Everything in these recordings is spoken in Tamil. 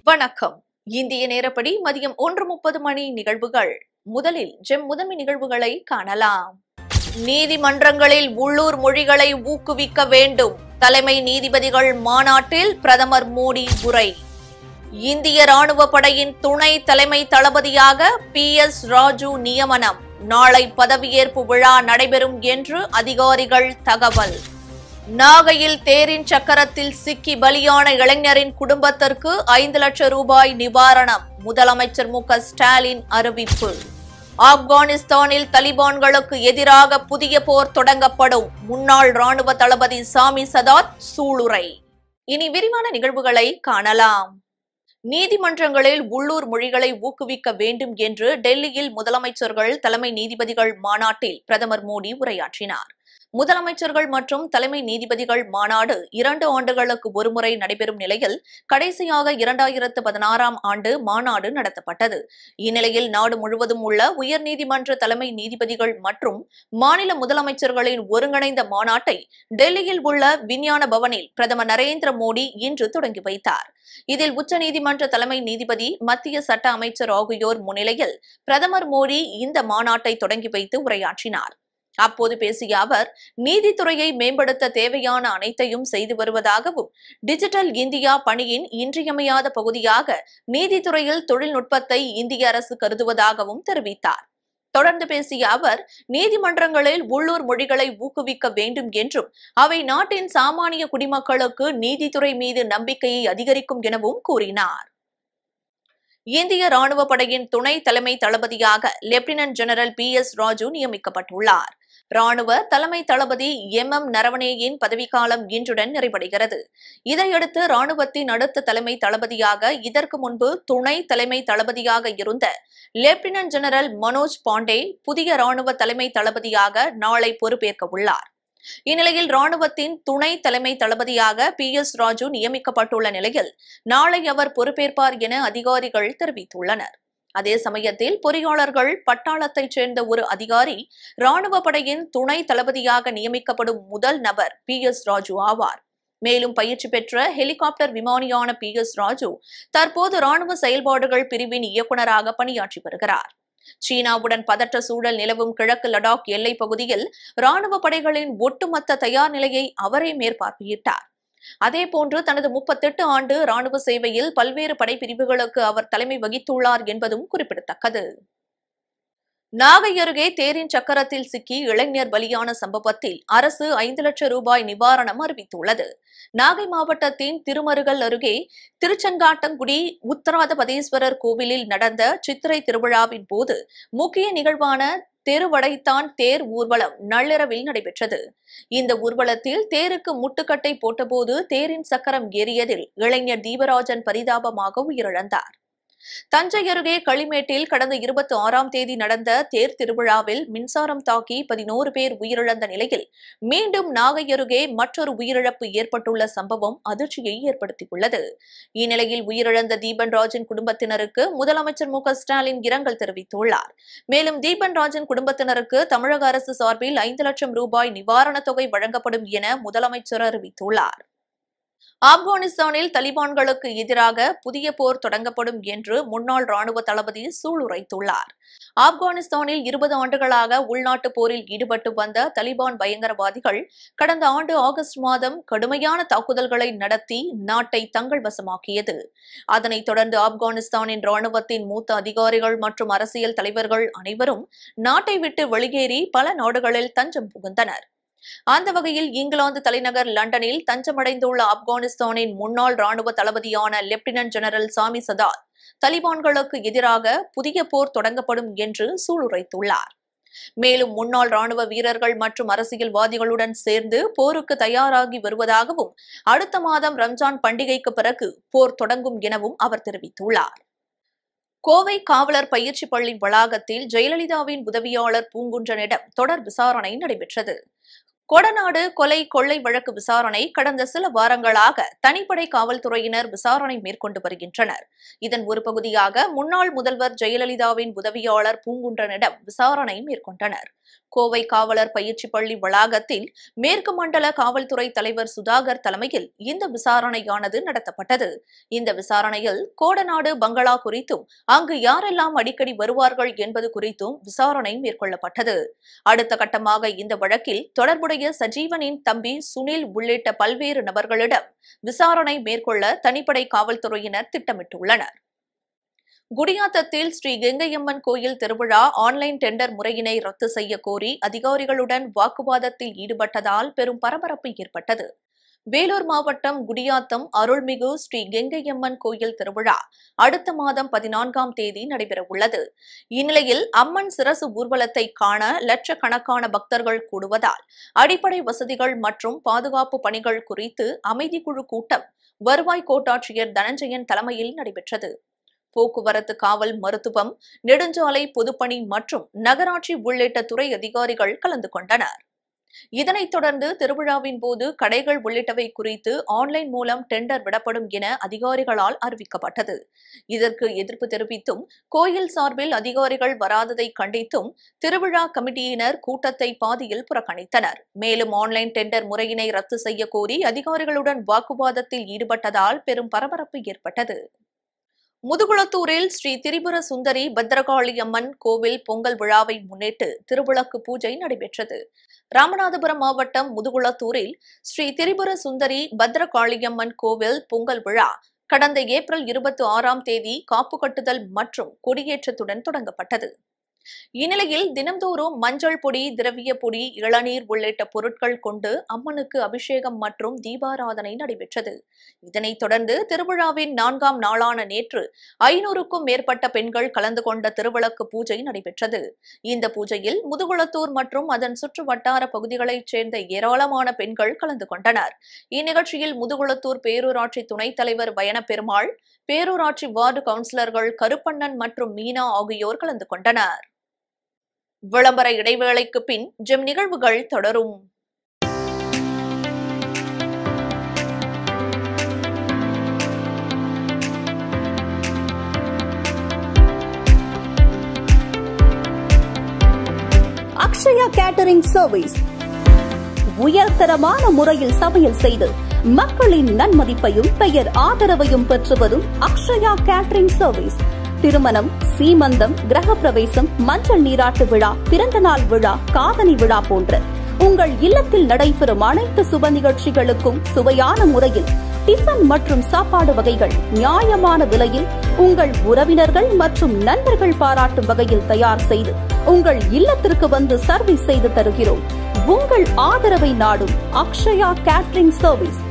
வணக்கம் இந்திய நேரப்படி மதியம் ஒன்று முப்பது மணி நிகழ்வுகள் முதலில் ஜெம் முதன்மை நிகழ்வுகளை காணலாம் நீதிமன்றங்களில் உள்ளூர் மொழிகளை ஊக்குவிக்க வேண்டும் தலைமை நீதிபதிகள் மாநாட்டில் பிரதமர் மோடி உரை இந்திய ராணுவ படையின் துணை தலைமை தளபதியாக பி எஸ் ராஜு நியமனம் நாளை பதவியேற்பு விழா நடைபெறும் என்று அதிகாரிகள் தகவல் நாகையில் தேரின் சக்கரத்தில் சிக்கி பலியான இளைஞரின் குடும்பத்திற்கு ஐந்து லட்சம் ரூபாய் நிவாரணம் முதலமைச்சர் மு க ஸ்டாலின் அறிவிப்பு ஆப்கானிஸ்தானில் தலிபான்களுக்கு எதிராக புதிய போர் தொடங்கப்படும் முன்னாள் ராணுவ தளபதி சாமி சதாத் சூளுரை இனி விரிவான நிகழ்வுகளை காணலாம் நீதிமன்றங்களில் உள்ளூர் மொழிகளை ஊக்குவிக்க வேண்டும் என்று டெல்லியில் முதலமைச்சர்கள் தலைமை நீதிபதிகள் மாநாட்டில் பிரதமர் மோடி உரையாற்றினார் முதலமைச்சர்கள் மற்றும் தலைமை நீதிபதிகள் மாநாடு இரண்டு ஆண்டுகளுக்கு ஒருமுறை நடைபெறும் நிலையில் கடைசியாக இரண்டாயிரத்து பதினாறாம் ஆண்டு மாநாடு நடத்தப்பட்டது இந்நிலையில் நாடு முழுவதும் உள்ள உயர்நீதிமன்ற தலைமை நீதிபதிகள் மற்றும் மாநில முதலமைச்சர்களின் ஒருங்கிணைந்த மாநாட்டை டெல்லியில் உள்ள விஞ்ஞான பவனில் பிரதமர் நரேந்திர மோடி இன்று தொடங்கி வைத்தார் இதில் உச்சநீதிமன்ற தலைமை நீதிபதி மத்திய சட்ட அமைச்சர் ஆகியோர் முன்னிலையில் பிரதமர் மோடி இந்த மாநாட்டை தொடங்கி வைத்து உரையாற்றினார் அப்போது பேசிய அவர் நீதித்துறையை மேம்படுத்த தேவையான அனைத்தையும் செய்து வருவதாகவும் டிஜிட்டல் இந்தியா பணியின் இன்றியமையாத பகுதியாக நீதித்துறையில் தொழில்நுட்பத்தை இந்திய அரசு கருதுவதாகவும் தெரிவித்தார் தொடர்ந்து பேசிய அவர் நீதிமன்றங்களில் உள்ளூர் மொழிகளை ஊக்குவிக்க வேண்டும் என்றும் அவை நாட்டின் சாமானிய குடிமக்களுக்கு நீதித்துறை மீது நம்பிக்கையை அதிகரிக்கும் எனவும் கூறினார் இந்திய ராணுவ படையின் துணை தலைமை தளபதியாக lieutenant general P S Raju நியமிக்கப்பட்டுள்ளார் ராணுவ தலைமை தளபதி எம் எம் நரவணேயின் பதவிக்காலம் இன்றுடன் நிறைவடைகிறது இதையடுத்து ராணுவத்தின் அடுத்த தலைமை தளபதியாக இதற்கு முன்பு துணை தலைமை தளபதியாக இருந்த லெப்டினன்ட் ஜெனரல் மனோஜ் பாண்டே புதிய ராணுவ தலைமை தளபதியாக நாளை பொறுப்பேற்க உள்ளார் இந்நிலையில் ராணுவத்தின் துணை தலைமை தளபதியாக பி எஸ் ராஜு நியமிக்கப்பட்டுள்ள நிலையில் நாளை அவர் பொறுப்பேற்பார் என அதிகாரிகள் தெரிவித்துள்ளனர் அதே சமயத்தில் பொறியாளர்கள் பட்டாளத்தைச் சேர்ந்த ஒரு அதிகாரி ராணுவ படையின் துணை தளபதியாக நியமிக்கப்படும் முதல் நபர் பி எஸ் ராஜு ஆவார் மேலும் பயிற்சி பெற்ற ஹெலிகாப்டர் விமானியான பி எஸ் ராஜு தற்போது ராணுவ செயல்பாடுகள் பிரிவின் இயக்குநராக பணியாற்றி வருகிறார் சீனாவுடன் பதற்ற சூழல் நிலவும் கிழக்கு லடாக் எல்லைப் பகுதியில் ராணுவ படைகளின் ஒட்டுமொத்த தயார் நிலையை அவரே மேற்பார்வையிட்டார் அதேபோன்று தனது முப்பத்தெட்டு ஆண்டு ராணுவ சேவையில் பல்வேறு படைப்பிரிவுகளுக்கு அவர் தலைமை வகித்துள்ளார் என்பதும் குறிப்பிடத்தக்கது நாகை அருகே தேரின் சக்கரத்தில் சிக்கி இளைஞர் பலியான சம்பவத்தில் அரசு ஐந்து லட்சம் ரூபாய் நிவாரணம் அறிவித்துள்ளது நாகை மாவட்டத்தின் திருமருகல் அருகே திருச்செங்காட்டங்குடி உத்தராதபதீஸ்வரர் கோவிலில் நடந்த சித்திரை திருவிழாவின் போது முக்கிய நிகழ்வான தெருவடைத்தான் தேர் ஊர்வலம் நள்ளிரவில் நடைபெற்றது இந்த ஊர்வலத்தில் தேருக்கு முட்டுக்கட்டை போட்டபோது தேரின் சக்கரம் ஏறியதில் இளைஞர் தீபராஜன் பரிதாபமாக உயிரிழந்தார் தஞ்சை அருகே களிமேட்டில் கடந்த இருபத்தி ஆறாம் தேதி நடந்த தேர் திருவிழாவில் மின்சாரம் தாக்கி பதினோரு பேர் உயிரிழந்த நிலையில் மீண்டும் நாகை அருகே மற்றொரு உயிரிழப்பு ஏற்பட்டுள்ள சம்பவம் அதிர்ச்சியை ஏற்படுத்தியுள்ளது இந்நிலையில் உயிரிழந்த தீபன் ராஜின் குடும்பத்தினருக்கு முதலமைச்சர் மு க ஸ்டாலின் இரங்கல் தெரிவித்துள்ளார் மேலும் தீபன் ராஜின் குடும்பத்தினருக்கு தமிழக அரசு சார்பில் ஐந்து லட்சம் ரூபாய் நிவாரணத் தொகை வழங்கப்படும் என முதலமைச்சர் அறிவித்துள்ளார் ஆப்கானிஸ்தானில் தலிபான்களுக்கு எதிராக புதிய போர் தொடங்கப்படும் என்று முன்னாள் ராணுவ தளபதி சூளுரைத்துள்ளார் ஆப்கானிஸ்தானில் இருபது ஆண்டுகளாக உள்நாட்டு போரில் ஈடுபட்டு வந்த தலிபான் பயங்கரவாதிகள் கடந்த ஆண்டு ஆகஸ்ட் மாதம் கடுமையான தாக்குதல்களை நடத்தி நாட்டை தங்கள் வசமாக்கியது அதனைத் தொடர்ந்து ஆப்கானிஸ்தானின் ராணுவத்தின் மூத்த அதிகாரிகள் மற்றும் அரசியல் தலைவர்கள் அனைவரும் நாட்டை விட்டு வெளியேறி பல நாடுகளில் தஞ்சம் புகுந்தனர் அந்த வகையில் இங்கிலாந்து தலைநகர் லண்டனில் தஞ்சமடைந்துள்ள ஆப்கானிஸ்தானின் முன்னாள் ராணுவ தளபதியான லெப்டினன்ட் ஜெனரல் சாமி சதாத் தலிபான்களுக்கு எதிராக புதிய போர் தொடங்கப்படும் என்று சூளுரைத்துள்ளார் மேலும் முன்னாள் ராணுவ வீரர்கள் மற்றும் அரசியல்வாதிகளுடன் சேர்ந்து போருக்கு தயாராகி வருவதாகவும் அடுத்த மாதம் ரம்ஜான் பண்டிகைக்கு பிறகு போர் தொடங்கும் எனவும் அவர் தெரிவித்துள்ளார் கோவை காவலர் பயிற்சி பள்ளி வளாகத்தில் ஜெயலலிதாவின் உதவியாளர் பூங்குன்றனிடம் தொடர் விசாரணை நடைபெற்றது கொடநாடு கொலை கொள்ளை வழக்கு விசாரணை கடந்த சில வாரங்களாக தனிப்படை காவல்துறையினர் விசாரணை மேற்கொண்டு வருகின்றனர் இதன் ஒரு பகுதியாக முன்னாள் முதல்வர் ஜெயலலிதாவின் உதவியாளர் பூங்குன்றனிடம் விசாரணை மேற்கொண்டனர் கோவை காவலர் பயிற்சி பள்ளி வளாகத்தில் மேற்கு மண்டல காவல்துறை தலைவர் சுதாகர் தலைமையில் இந்த விசாரணையானது நடத்தப்பட்டது இந்த விசாரணையில் கோடநாடு பங்களா குறித்தும் அங்கு யாரெல்லாம் அடிக்கடி வருவார்கள் என்பது குறித்தும் விசாரணை மேற்கொள்ளப்பட்டது அடுத்த கட்டமாக இந்த வழக்கில் தொடர்புடைய சஜீவனின் தம்பி சுனில் உள்ளிட்ட பல்வேறு நபர்களிடம் விசாரணை மேற்கொள்ள தனிப்படை காவல்துறையினர் திட்டமிட்டுள்ளனர் குடியாத்தத்தில் ஸ்ரீ கெங்கையம்மன் கோயில் திருவிழா ஆன்லைன் டெண்டர் முறையினை ரத்து செய்ய கோரி அதிகாரிகளுடன் வாக்குவாதத்தில் ஈடுபட்டதால் பெரும் பரபரப்பு ஏற்பட்டது வேலூர் மாவட்டம் குடியாத்தம் அருள்மிகு ஸ்ரீ கெங்கையம்மன் கோயில் திருவிழா அடுத்த மாதம் பதினான்காம் தேதி நடைபெறவுள்ளது இந்நிலையில் அம்மன் சிரசு ஊர்வலத்தை காண லட்சக்கணக்கான பக்தர்கள் கூடுவதால் அடிப்படை வசதிகள் மற்றும் பாதுகாப்பு பணிகள் குறித்து அமைதிக்குழு கூட்டம் வருவாய் கோட்டாட்சியர் தனஞ்சயன் தலைமையில் நடைபெற்றது போக்குவரத்து காவல் மருத்துவம் நெடுஞ்சாலை பொதுப்பணி மற்றும் நகராட்சி உள்ளிட்ட துறை அதிகாரிகள் கலந்து கொண்டனர் இதனைத் தொடர்ந்து திருவிழாவின் போது கடைகள் உள்ளிட்டவை குறித்து ஆன்லைன் மூலம் டெண்டர் விடப்படும் என அதிகாரிகளால் அறிவிக்கப்பட்டது இதற்கு எதிர்ப்பு தெரிவித்தும் கோயில் சார்பில் அதிகாரிகள் வராததை கண்டித்தும் திருவிழா கமிட்டியினர் கூட்டத்தை பாதியில் புறக்கணித்தனர் மேலும் ஆன்லைன் டெண்டர் முறையினை ரத்து செய்ய கோரி அதிகாரிகளுடன் வாக்குவாதத்தில் ஈடுபட்டதால் பெரும் பரபரப்பு ஏற்பட்டது முதுகுளத்தூரில் ஸ்ரீ திரிபுர சுந்தரி பத்ரகாளி அம்மன் கோவில் பொங்கல் விழாவை முன்னிட்டு திருவிளக்கு பூஜை நடைபெற்றது ராமநாதபுரம் மாவட்டம் முதுகுளத்தூரில் ஸ்ரீ திரிபுர சுந்தரி பத்ரகாளியம்மன் கோவில் பொங்கல் விழா கடந்த ஏப்ரல் இருபத்தி ஆறாம் தேதி காப்பு கட்டுதல் மற்றும் கொடியேற்றத்துடன் தொடங்கப்பட்டது இந்நிலையில் தினம்தோறும் மஞ்சள் பொடி திரவிய பொடி இளநீர் உள்ளிட்ட பொருட்கள் கொண்டு அம்மனுக்கு அபிஷேகம் மற்றும் தீபாராதனை நடைபெற்றது இதனைத் தொடர்ந்து திருவிழாவின் நான்காம் நாளான நேற்று ஐநூறுக்கும் மேற்பட்ட பெண்கள் கலந்து கொண்ட திருவிளக்கு பூஜை நடைபெற்றது இந்த பூஜையில் முதுகுளத்தூர் மற்றும் அதன் சுற்று வட்டார பகுதிகளைச் சேர்ந்த ஏராளமான பெண்கள் கலந்து கொண்டனர் இந்நிகழ்ச்சியில் முதுகுளத்தூர் பேரூராட்சி துணைத் தலைவர் பயணப்பெருமாள் பேரூராட்சி வார்டு கவுன்சிலர்கள் கருப்பண்ணன் மற்றும் மீனா ஆகியோர் கலந்து கொண்டனர் விளம்பர இடைவேளைக்கு பின் ஜெம் நிகழ்வுகள் தொடரும் அக்ஷயா கேட்டரிங் சர்வீஸ் உயர்தரமான முறையில் சமையல் செய்து மக்களின் நன்மதிப்பையும் பெயர் ஆதரவையும் பெற்று வரும் அக்ஷயா கேட்டரிங் சர்வீஸ் திருமணம் சீமந்தம் கிரகப்பிரவேசம் மஞ்சள் நீராட்டு விழா பிறந்தநாள் விழா காதணி விழா போன்ற உங்கள் இல்லத்தில் நடைபெறும் அனைத்து சுப நிகழ்ச்சிகளுக்கும் சுவையான முறையில் டிஃபன் மற்றும் சாப்பாடு வகைகள் நியாயமான விலையில் உங்கள் உறவினர்கள் மற்றும் நண்பர்கள் பாராட்டும் வகையில் தயார் செய்து உங்கள் இல்லத்திற்கு வந்து சர்வீஸ் செய்து தருகிறோம் உங்கள் ஆதரவை நாடும் அக்ஷயா கேட்டரிங் சர்வீஸ்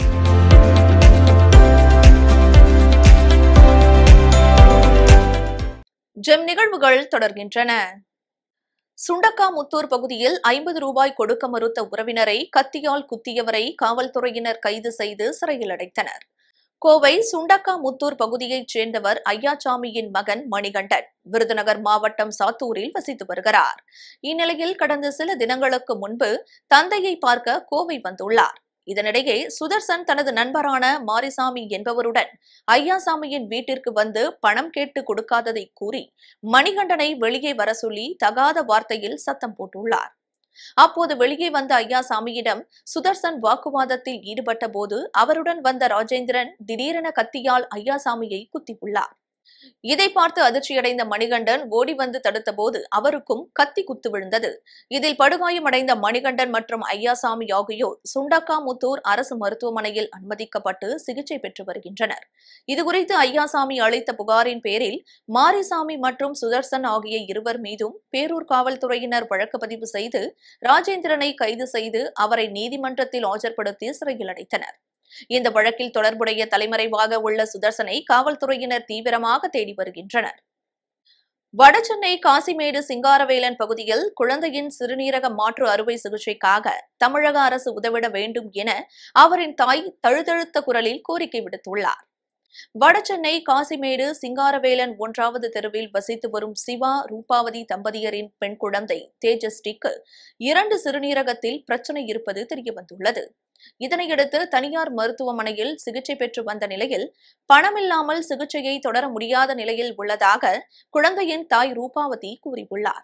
ஜெம் நிகழ்வுகள் தொடர்கின்றன சுண்டக்காமுத்தூர் பகுதியில் ஐம்பது ரூபாய் கொடுக்க மறுத்த உறவினரை கத்தியால் குத்தியவரை காவல்துறையினர் கைது செய்து சிறையில் அடைத்தனர் கோவை சுண்டக்காமுத்தூர் பகுதியைச் சேர்ந்தவர் ஐயாச்சாமியின் மகன் மணிகண்டன் விருதுநகர் மாவட்டம் சாத்தூரில் வசித்து வருகிறார் இந்நிலையில் கடந்த சில தினங்களுக்கு முன்பு தந்தையை பார்க்க கோவை வந்துள்ளார் இதனிடையே சுதர்சன் தனது நண்பரான மாரிசாமி என்பவருடன் ஐயாசாமியின் வீட்டிற்கு வந்து பணம் கேட்டு கொடுக்காததை கூறி மணிகண்டனை வெளியே வர சொல்லி தகாத வார்த்தையில் சத்தம் போட்டுள்ளார் அப்போது வெளியே வந்த ஐயாசாமியிடம் சுதர்சன் வாக்குவாதத்தில் ஈடுபட்ட போது அவருடன் வந்த ராஜேந்திரன் திடீரென கத்தியால் ஐயாசாமியை குத்தியுள்ளார் இதை பார்த்து அதிர்ச்சியடைந்த மணிகண்டன் ஓடி வந்து தடுத்தபோது அவருக்கும் கத்தி குத்து விழுந்தது இதில் படுகாயமடைந்த மணிகண்டன் மற்றும் ஐயாசாமி ஆகியோர் சுண்டக்காமுத்தூர் அரசு மருத்துவமனையில் அனுமதிக்கப்பட்டு சிகிச்சை பெற்று வருகின்றனர் இதுகுறித்து ஐயாசாமி அளித்த புகாரின் பேரில் மாரிசாமி மற்றும் சுதர்சன் ஆகிய இருவர் மீதும் பேரூர் காவல்துறையினர் வழக்கு பதிவு செய்து ராஜேந்திரனை கைது செய்து அவரை நீதிமன்றத்தில் ஆஜர்படுத்தி சிறையில் அடைத்தனர் இந்த வழக்கில் தொடர்புடைய தலைமறைவாக உள்ள சுதர்சனை காவல்துறையினர் தீவிரமாக தேடி வருகின்றனர் வடசென்னை காசிமேடு சிங்காரவேலன் பகுதியில் குழந்தையின் சிறுநீரக மாற்று அறுவை சிகிச்சைக்காக தமிழக அரசு உதவிட வேண்டும் என அவரின் தாய் தழுதழுத்த குரலில் கோரிக்கை விடுத்துள்ளார் வடசென்னை காசிமேடு சிங்காரவேலன் ஒன்றாவது தெருவில் வசித்து வரும் சிவா ரூபாவதி தம்பதியரின் பெண் குழந்தை தேஜஸ்ரீக்கு இரண்டு சிறுநீரகத்தில் பிரச்சனை இருப்பது தெரியவந்துள்ளது இதனையடுத்து தனியார் மருத்துவமனையில் சிகிச்சை பெற்று வந்த நிலையில் பணமில்லாமல் சிகிச்சையை தொடர முடியாத நிலையில் உள்ளதாக குழந்தையின் தாய் ரூபாவதி கூறியுள்ளார்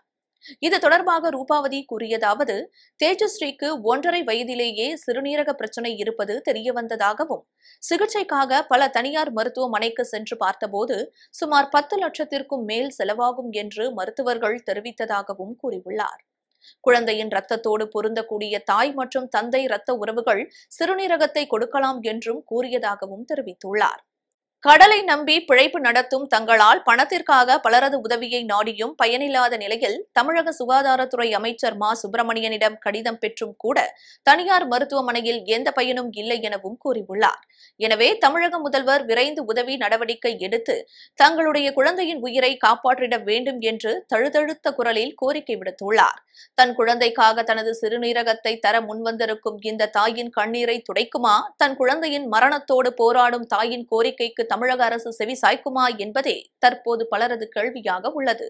இது தொடர்பாக ரூபாவதி கூறியதாவது தேஜஸ்ரீக்கு ஒன்றரை வயதிலேயே சிறுநீரக பிரச்சனை இருப்பது தெரியவந்ததாகவும் சிகிச்சைக்காக பல தனியார் மருத்துவமனைக்கு சென்று பார்த்தபோது சுமார் பத்து லட்சத்திற்கும் மேல் செலவாகும் என்று மருத்துவர்கள் தெரிவித்ததாகவும் கூறியுள்ளார் குழந்தையின் ரத்தத்தோடு பொருந்தக்கூடிய தாய் மற்றும் தந்தை இரத்த உறவுகள் சிறுநீரகத்தை கொடுக்கலாம் என்றும் கூறியதாகவும் தெரிவித்துள்ளார் கடலை நம்பி பிழைப்பு நடத்தும் தங்களால் பணத்திற்காக பலரது உதவியை நாடியும் பயனில்லாத நிலையில் தமிழக சுகாதாரத்துறை அமைச்சர் மா சுப்பிரமணியனிடம் கடிதம் பெற்றும் கூட தனியார் மருத்துவமனையில் எந்த பயனும் இல்லை எனவும் கூறியுள்ளார் எனவே தமிழக முதல்வர் விரைந்து உதவி நடவடிக்கை எடுத்து தங்களுடைய குழந்தையின் உயிரை காப்பாற்றிட வேண்டும் என்று தழுதழுத்த குரலில் கோரிக்கை விடுத்துள்ளார் தன் குழந்தைக்காக தனது சிறுநீரகத்தை தர முன்வந்திருக்கும் இந்த தாயின் கண்ணீரை துடைக்குமா தன் குழந்தையின் மரணத்தோடு போராடும் தாயின் கோரிக்கைக்கு தமிழக அரசு செவி சாய்க்குமா என்பதே தற்போது பலரது கேள்வியாக உள்ளது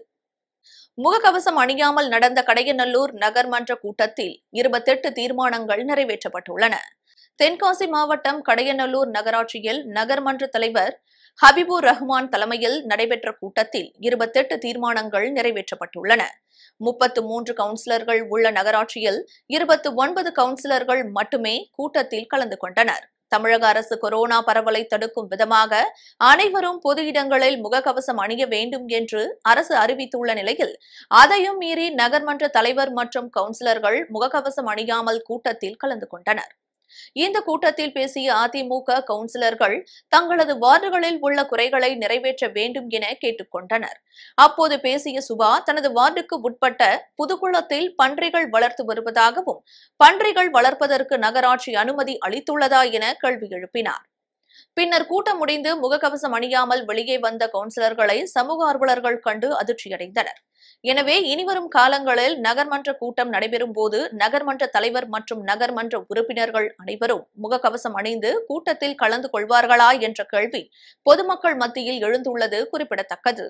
முகக்கவசம் அணியாமல் நடந்த கடையநல்லூர் நகர்மன்ற கூட்டத்தில் இருபத்தெட்டு தீர்மானங்கள் நிறைவேற்றப்பட்டுள்ளன தென்காசி மாவட்டம் கடையநல்லூர் நகராட்சியில் நகர்மன்ற தலைவர் ஹபிபுர் ரஹ்மான் தலைமையில் நடைபெற்ற கூட்டத்தில் இருபத்தெட்டு தீர்மானங்கள் நிறைவேற்றப்பட்டுள்ளன முப்பத்து மூன்று கவுன்சிலர்கள் உள்ள நகராட்சியில் இருபத்து ஒன்பது கவுன்சிலர்கள் மட்டுமே கூட்டத்தில் கலந்து கொண்டனர் தமிழக அரசு கொரோனா பரவலை தடுக்கும் விதமாக அனைவரும் பொது இடங்களில் முகக்கவசம் அணிய வேண்டும் என்று அரசு அறிவித்துள்ள நிலையில் அதையும் மீறி நகர்மன்ற தலைவர் மற்றும் கவுன்சிலர்கள் முகக்கவசம் அணியாமல் கூட்டத்தில் கலந்து கொண்டனர் இந்த கூட்டத்தில் பேசிய அதிமுக கவுன்சிலர்கள் தங்களது வார்டுகளில் உள்ள குறைகளை நிறைவேற்ற வேண்டும் என கேட்டுக்கொண்டனர் அப்போது பேசிய சுபா தனது வார்டுக்கு உட்பட்ட புதுக்குளத்தில் பன்றிகள் வளர்த்து வருவதாகவும் பன்றிகள் வளர்ப்பதற்கு நகராட்சி அனுமதி அளித்துள்ளதா என கேள்வி எழுப்பினார் பின்னர் கூட்டம் முடிந்து முகக்கவசம் அணியாமல் வெளியே வந்த கவுன்சிலர்களை சமூக ஆர்வலர்கள் கண்டு அதிர்ச்சியடைந்தனர் எனவே இனிவரும் காலங்களில் நகர்மன்ற கூட்டம் நடைபெறும் போது நகர்மன்ற தலைவர் மற்றும் நகர்மன்ற உறுப்பினர்கள் அனைவரும் முகக்கவசம் அணிந்து கூட்டத்தில் கலந்து கொள்வார்களா என்ற கேள்வி பொதுமக்கள் மத்தியில் எழுந்துள்ளது குறிப்பிடத்தக்கது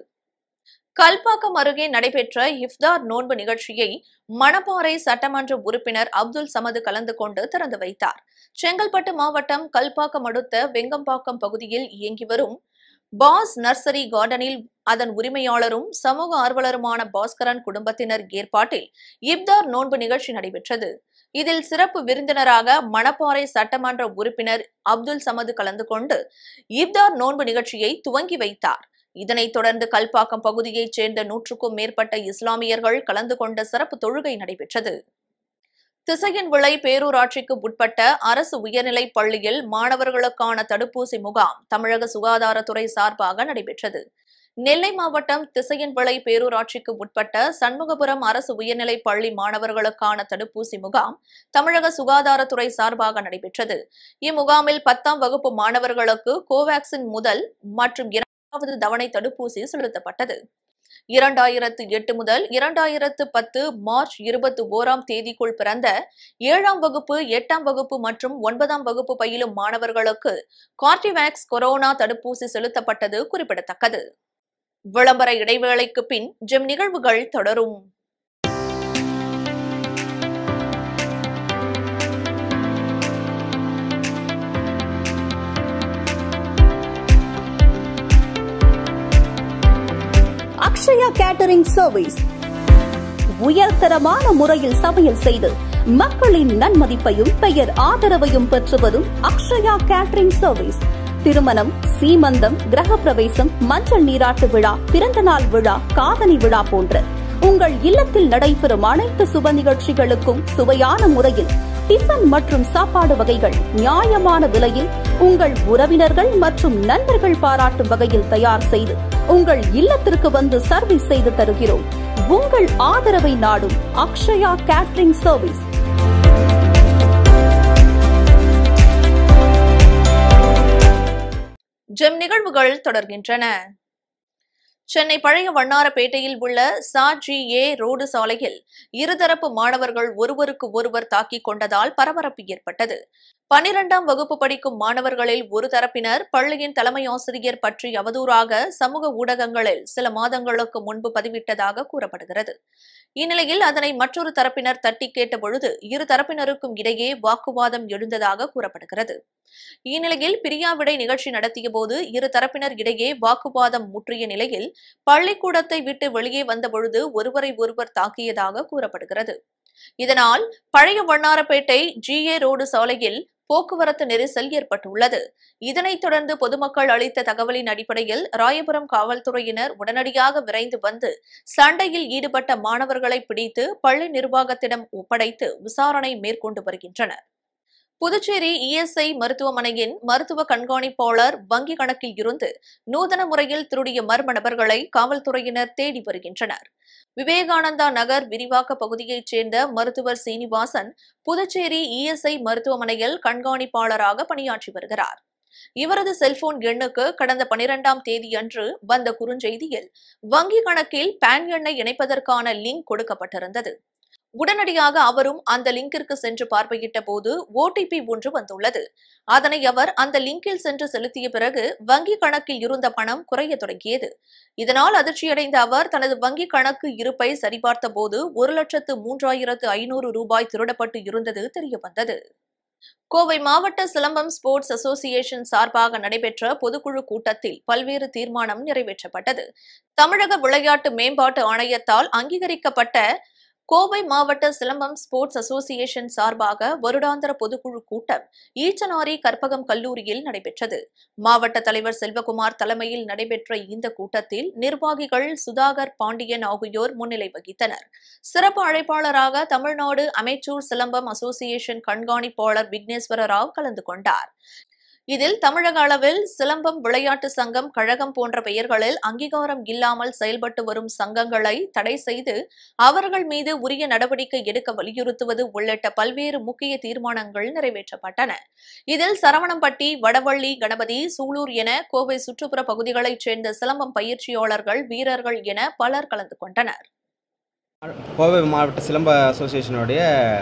கல்பாக்கம் அருகே நடைபெற்ற இஃப்தார் நோன்பு நிகழ்ச்சியை மணப்பாறை சட்டமன்ற உறுப்பினர் அப்துல் சமது கலந்து கொண்டு திறந்து வைத்தார் செங்கல்பட்டு மாவட்டம் கல்பாக்கம் அடுத்த வெங்கம்பாக்கம் பகுதியில் இயங்கி வரும் பாஸ் நர்சரி கார்டனில் அதன் உரிமையாளரும் சமூக ஆர்வலருமான பாஸ்கரன் குடும்பத்தினர் ஏற்பாட்டில் இப்தார் நோன்பு நிகழ்ச்சி நடைபெற்றது இதில் சிறப்பு விருந்தினராக மணப்பாறை சட்டமன்ற உறுப்பினர் அப்துல் சமது கலந்து கொண்டு இப்தார் நோன்பு நிகழ்ச்சியை துவங்கி வைத்தார் இதனைத் தொடர்ந்து கல்பாக்கம் பகுதியைச் சேர்ந்த நூற்றுக்கும் மேற்பட்ட இஸ்லாமியர்கள் கலந்து கொண்ட சிறப்பு தொழுகை நடைபெற்றது திசையன் விளை பேரூராட்சிக்கு உட்பட்ட அரசு உயர்நிலைப் பள்ளியில் மாணவர்களுக்கான தடுப்பூசி முகாம் தமிழக சுகாதாரத்துறை சார்பாக நடைபெற்றது நெல்லை மாவட்டம் திசையன் விளை பேரூராட்சிக்கு உட்பட்ட சண்முகபுரம் அரசு உயர்நிலைப் பள்ளி மாணவர்களுக்கான தடுப்பூசி முகாம் தமிழக சுகாதாரத்துறை சார்பாக நடைபெற்றது இம்முகாமில் பத்தாம் வகுப்பு மாணவர்களுக்கு கோவாக்சின் முதல் மற்றும் இரண்டாவது தவணை தடுப்பூசி செலுத்தப்பட்டது இரண்டாயிரத்து எட்டு முதல் இரண்டாயிரத்து பத்து மார்ச் இருபத்தி ஓராம் தேதிக்குள் பிறந்த ஏழாம் வகுப்பு எட்டாம் வகுப்பு மற்றும் ஒன்பதாம் வகுப்பு பயிலும் மாணவர்களுக்கு கார்டிவேக்ஸ் கொரோனா தடுப்பூசி செலுத்தப்பட்டது குறிப்பிடத்தக்கது விளம்பர இடைவேளைக்கு பின் ஜெம் நிகழ்வுகள் தொடரும் அக்ஷயா கேட்டரிங் சர்வீஸ் உயர்தரமான முறையில் சமையல் செய்து மக்களின் நன்மதிப்பையும் பெயர் ஆதரவையும் பெற்று வரும் அக்ஷயா கேட்டரிங் சர்வீஸ் திருமணம் சீமந்தம் கிரகப்பிரவேசம் மஞ்சள் நீராட்டு விழா பிறந்தநாள் விழா காதணி விழா போன்ற உங்கள் இல்லத்தில் நடைபெறும் அனைத்து சுப நிகழ்ச்சிகளுக்கும் சுவையான முறையில் டிஃபன் மற்றும் சாப்பாடு வகைகள் நியாயமான விலையில் உங்கள் உறவினர்கள் மற்றும் நண்பர்கள் பாராட்டும் வகையில் தயார் செய்து உங்கள் இல்லத்திற்கு வந்து சர்வீஸ் செய்து தருகிறோம் உங்கள் ஆதரவை நாடும் அக்ஷயா கேட்டரிங் சர்வீஸ் ஜெம் நிகழ்வுகள் தொடர்கின்றன சென்னை பழைய வண்ணாரப்பேட்டையில் உள்ள சா ஜி ஏ ரோடு சாலையில் இருதரப்பு மாணவர்கள் ஒருவருக்கு ஒருவர் தாக்கிக் கொண்டதால் பரபரப்பு ஏற்பட்டது பனிரெண்டாம் வகுப்பு படிக்கும் மாணவர்களில் ஒரு தரப்பினர் பள்ளியின் தலைமை ஆசிரியர் பற்றி அவதூறாக சமூக ஊடகங்களில் சில மாதங்களுக்கு முன்பு பதிவிட்டதாக கூறப்படுகிறது இந்நிலையில் அதனை மற்றொரு தரப்பினர் தட்டி கேட்ட பொழுது இரு தரப்பினருக்கும் இடையே வாக்குவாதம் எழுந்ததாக கூறப்படுகிறது இந்நிலையில் பிரியாவிடை நிகழ்ச்சி நடத்திய போது இரு தரப்பினர் இடையே வாக்குவாதம் முற்றிய நிலையில் பள்ளிக்கூடத்தை விட்டு வெளியே வந்தபொழுது ஒருவரை ஒருவர் தாக்கியதாக கூறப்படுகிறது இதனால் பழைய வண்ணாரப்பேட்டை ஜிஏ ரோடு சாலையில் போக்குவரத்து நெரிசல் ஏற்பட்டுள்ளது இதனைத் தொடர்ந்து பொதுமக்கள் அளித்த தகவலின் அடிப்படையில் ராயபுரம் காவல்துறையினர் உடனடியாக விரைந்து வந்து சண்டையில் ஈடுபட்ட மாணவர்களை பிடித்து பள்ளி நிர்வாகத்திடம் ஒப்படைத்து விசாரணை மேற்கொண்டு வருகின்றனர் புதுச்சேரி இஎஸ்ஐ மருத்துவமனையின் மருத்துவ கண்காணிப்பாளர் வங்கி கணக்கில் இருந்து நூதன முறையில் திருடிய மர்ம நபர்களை காவல்துறையினர் தேடி வருகின்றனர் விவேகானந்தா நகர் விரிவாக்க பகுதியைச் சேர்ந்த மருத்துவர் சீனிவாசன் புதுச்சேரி இஎஸ்ஐ மருத்துவமனையில் கண்காணிப்பாளராக பணியாற்றி வருகிறார் இவரது செல்போன் எண்ணுக்கு கடந்த பனிரெண்டாம் தேதியன்று வந்த குறுஞ்செய்தியில் வங்கி கணக்கில் பான் எண்ணை இணைப்பதற்கான லிங்க் கொடுக்கப்பட்டிருந்தது உடனடியாக அவரும் அந்த லிங்கிற்கு சென்று பார்வையிட்ட போது ஓடிபி ஒன்று வந்துள்ளது அதனை அவர் அந்த லிங்கில் சென்று செலுத்திய பிறகு வங்கி கணக்கில் இருந்த பணம் குறைய தொடங்கியது இதனால் அதிர்ச்சியடைந்த அவர் தனது வங்கி கணக்கு இருப்பை சரிபார்த்த போது ஒரு லட்சத்து மூன்றாயிரத்து ஐநூறு ரூபாய் திருடப்பட்டு இருந்தது தெரியவந்தது கோவை மாவட்ட சிலம்பம் ஸ்போர்ட்ஸ் அசோசியேஷன் சார்பாக நடைபெற்ற பொதுக்குழு கூட்டத்தில் பல்வேறு தீர்மானம் நிறைவேற்றப்பட்டது தமிழக விளையாட்டு மேம்பாட்டு ஆணையத்தால் அங்கீகரிக்கப்பட்ட கோவை மாவட்ட சிலம்பம் ஸ்போர்ட்ஸ் அசோசியேஷன் சார்பாக வருடாந்திர பொதுக்குழு கூட்டம் ஈச்சனாரி கற்பகம் கல்லூரியில் நடைபெற்றது மாவட்ட தலைவர் செல்வகுமார் தலைமையில் நடைபெற்ற இந்த கூட்டத்தில் நிர்வாகிகள் சுதாகர் பாண்டியன் ஆகியோர் முன்னிலை வகித்தனர் சிறப்பு அழைப்பாளராக தமிழ்நாடு அமைச்சூர் சிலம்பம் அசோசியேஷன் கண்காணிப்பாளர் விக்னேஸ்வர ராவ் கலந்து கொண்டார் இதில் தமிழக அளவில் சிலம்பம் விளையாட்டு சங்கம் கழகம் போன்ற பெயர்களில் அங்கீகாரம் இல்லாமல் செயல்பட்டு வரும் சங்கங்களை தடை செய்து அவர்கள் மீது உரிய நடவடிக்கை எடுக்க வலியுறுத்துவது உள்ளிட்ட பல்வேறு முக்கிய தீர்மானங்கள் நிறைவேற்றப்பட்டன இதில் சரவணம்பட்டி வடவள்ளி கணபதி சூலூர் என கோவை சுற்றுப்புற பகுதிகளைச் சேர்ந்த சிலம்பம் பயிற்சியாளர்கள் வீரர்கள் என பலர் கலந்து கொண்டனர் கோவை மாவட்ட சிலம்ப அசோசியேஷனுடைய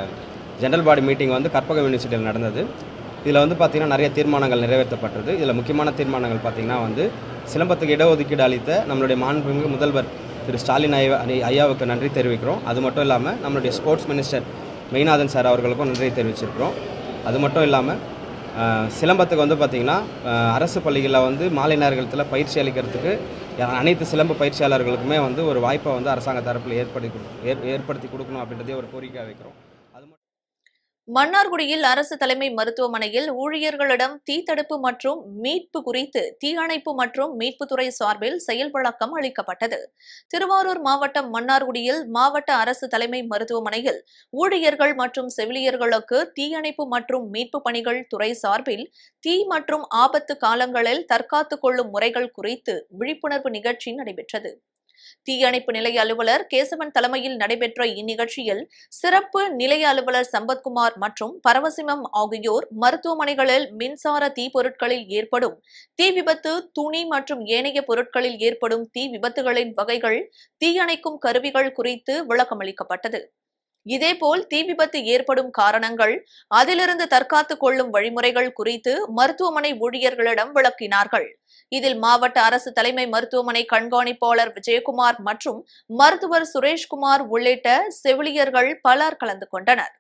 ஜெனரல் பாடி மீட்டிங் வந்து கற்பகம் யூனிவர்சிட்டியில் நடந்தது இதில் வந்து பார்த்திங்கன்னா நிறைய தீர்மானங்கள் நிறைவேற்றப்பட்டது இதில் முக்கியமான தீர்மானங்கள் பார்த்திங்கன்னா வந்து சிலம்பத்துக்கு இடஒதுக்கீடு அளித்த நம்மளுடைய மாண்புமிகு முதல்வர் திரு ஸ்டாலின் ஐயா ஐயாவுக்கு நன்றி தெரிவிக்கிறோம் அது மட்டும் இல்லாமல் நம்மளுடைய ஸ்போர்ட்ஸ் மினிஸ்டர் மெய்நாதன் சார் அவர்களுக்கும் நன்றி தெரிவிச்சிருக்கிறோம் அது மட்டும் இல்லாமல் அஹ், சிலம்பத்துக்கு வந்து பார்த்திங்கன்னா அஹ், அரசு பள்ளிகளில் வந்து மாலை நேரத்தில் பயிற்சி அளிக்கிறதுக்கு அனைத்து சிலம்ப பயிற்சியாளர்களுக்குமே வந்து ஒரு வாய்ப்பை வந்து அரசாங்க தரப்பில் ஏற்படுத்தி கொடு- ஏற்- ஏற்படுத்தி கொடுக்கணும் அப்படின்றதே ஒரு கோரிக்கை வைக்கிறோம் அது மட்டும் மன்னார்குடியில் அரசு தலைமை மருத்துவமனையில் ஊழியர்களிடம் தீத்தடுப்பு மற்றும் மீட்பு குறித்து தீயணைப்பு மற்றும் மீட்புத்துறை சார்பில் செயல் விளக்கம் அளிக்கப்பட்டது திருவாரூர் மாவட்டம் மன்னார்குடியில் மாவட்ட அரசு தலைமை மருத்துவமனையில் ஊழியர்கள் மற்றும் செவிலியர்களுக்கு தீயணைப்பு மற்றும் மீட்பு பணிகள் துறை சார்பில் தீ மற்றும் ஆபத்து காலங்களில் தற்காத்துக் கொள்ளும் முறைகள் குறித்து விழிப்புணர்வு நிகழ்ச்சி நடைபெற்றது தீயணைப்பு நிலைய அலுவலர் கேசவன் தலைமையில் நடைபெற்ற இந்நிகழ்ச்சியில் சிறப்பு நிலைய அலுவலர் சம்பத்குமார் மற்றும் பரவசிமம் ஆகியோர் மருத்துவமனைகளில் மின்சார தீ பொருட்களில் ஏற்படும் தீ விபத்து துணி மற்றும் ஏனைய பொருட்களில் ஏற்படும் தீ விபத்துகளின் வகைகள் தீயணைக்கும் கருவிகள் குறித்து விளக்கமளிக்கப்பட்டது இதேபோல் தீ விபத்து ஏற்படும் காரணங்கள் அதிலிருந்து தற்காத்துக் கொள்ளும் வழிமுறைகள் குறித்து மருத்துவமனை ஊழியர்களிடம் விளக்கினார்கள் இதில் மாவட்ட அரசு தலைமை மருத்துவமனை கண்காணிப்பாளர் விஜயகுமார் மற்றும் மருத்துவர் சுரேஷ்குமார் உள்ளிட்ட செவிலியர்கள் பலர் கலந்து கொண்டனர்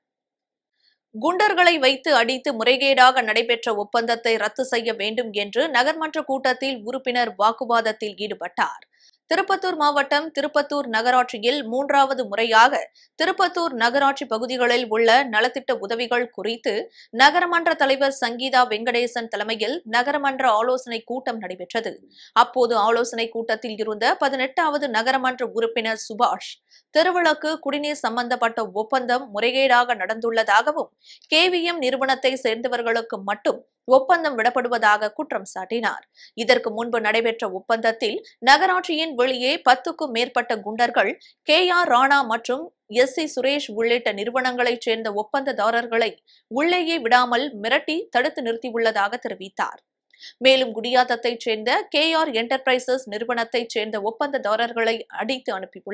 குண்டர்களை வைத்து அடித்து முறைகேடாக நடைபெற்ற ஒப்பந்தத்தை ரத்து செய்ய வேண்டும் என்று நகர்மன்ற கூட்டத்தில் உறுப்பினர் வாக்குவாதத்தில் ஈடுபட்டார் திருப்பத்தூர் மாவட்டம் திருப்பத்தூர் நகராட்சியில் மூன்றாவது முறையாக திருப்பத்தூர் நகராட்சி பகுதிகளில் உள்ள நலத்திட்ட உதவிகள் குறித்து நகரமன்ற தலைவர் சங்கீதா வெங்கடேசன் தலைமையில் நகரமன்ற ஆலோசனை கூட்டம் நடைபெற்றது அப்போது ஆலோசனை கூட்டத்தில் இருந்த பதினெட்டாவது நகரமன்ற உறுப்பினர் சுபாஷ் திருவிளக்கு குடிநீர் சம்பந்தப்பட்ட ஒப்பந்தம் முறைகேடாக நடந்துள்ளதாகவும் கேவிஎம் நிறுவனத்தை சேர்ந்தவர்களுக்கு மட்டும் ஒப்பந்தம் விடப்படுவதாக குற்றம் சாட்டினார் இதற்கு முன்பு நடைபெற்ற ஒப்பந்தத்தில் நகராட்சியின் வெளியே பத்துக்கும் மேற்பட்ட குண்டர்கள் கே ஆர் ராணா மற்றும் எஸ் சி சுரேஷ் உள்ளிட்ட நிறுவனங்களைச் சேர்ந்த ஒப்பந்ததாரர்களை உள்ளேயே விடாமல் மிரட்டி தடுத்து நிறுத்தியுள்ளதாக தெரிவித்தார் மேலும் குடியாத்தத்தைச் சேர்ந்த கே ஆர் என்டர்பிரைசஸ் நிறுவனத்தைச் சேர்ந்த ஒப்பந்ததாரர்களை அடித்து அனுப்பியுள்ளார்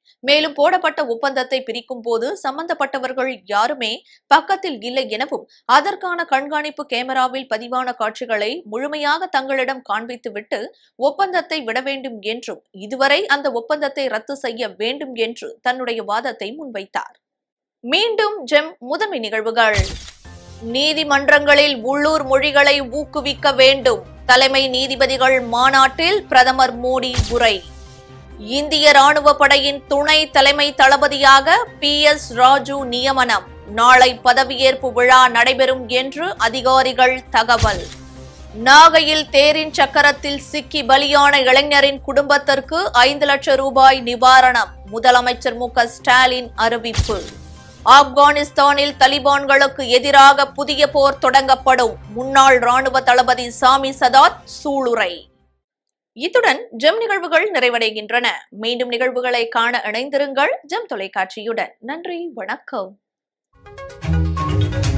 மேலும் போடப்பட்ட ஒப்பந்தத்தை பிரிக்கும் போது சம்பந்தப்பட்டவர்கள் யாருமே பக்கத்தில் இல்லை எனவும் அதற்கான கண்காணிப்பு கேமராவில் பதிவான காட்சிகளை முழுமையாக தங்களிடம் காண்பித்துவிட்டு ஒப்பந்தத்தை விட வேண்டும் என்றும் இதுவரை அந்த ஒப்பந்தத்தை ரத்து செய்ய வேண்டும் என்று தன்னுடைய வாதத்தை முன்வைத்தார் மீண்டும் ஜெம் முதன்மை நிகழ்வுகள் நீதிமன்றங்களில் உள்ளூர் மொழிகளை ஊக்குவிக்க வேண்டும் தலைமை நீதிபதிகள் மாநாட்டில் பிரதமர் மோடி உரை இந்திய ராணுவ படையின் துணை தலைமை தளபதியாக பி எஸ் ராஜு நியமனம் நாளை பதவியேற்பு விழா நடைபெறும் என்று அதிகாரிகள் தகவல் நாகையில் தேரின் சக்கரத்தில் சிக்கி பலியான இளைஞரின் குடும்பத்திற்கு ஐந்து லட்சம் ரூபாய் நிவாரணம் முதலமைச்சர் மு க ஸ்டாலின் அறிவிப்பு ஆப்கானிஸ்தானில் தலிபான்களுக்கு எதிராக புதிய போர் தொடங்கப்படும் முன்னாள் ராணுவ தளபதி சாமி சதாத் சூளுரை இத்துடன் ஜெம் நிகழ்வுகள் நிறைவடைகின்றன மீண்டும் நிகழ்வுகளை காண இணைந்திருங்கள் ஜெம் தொலைக்காட்சியுடன் நன்றி வணக்கம்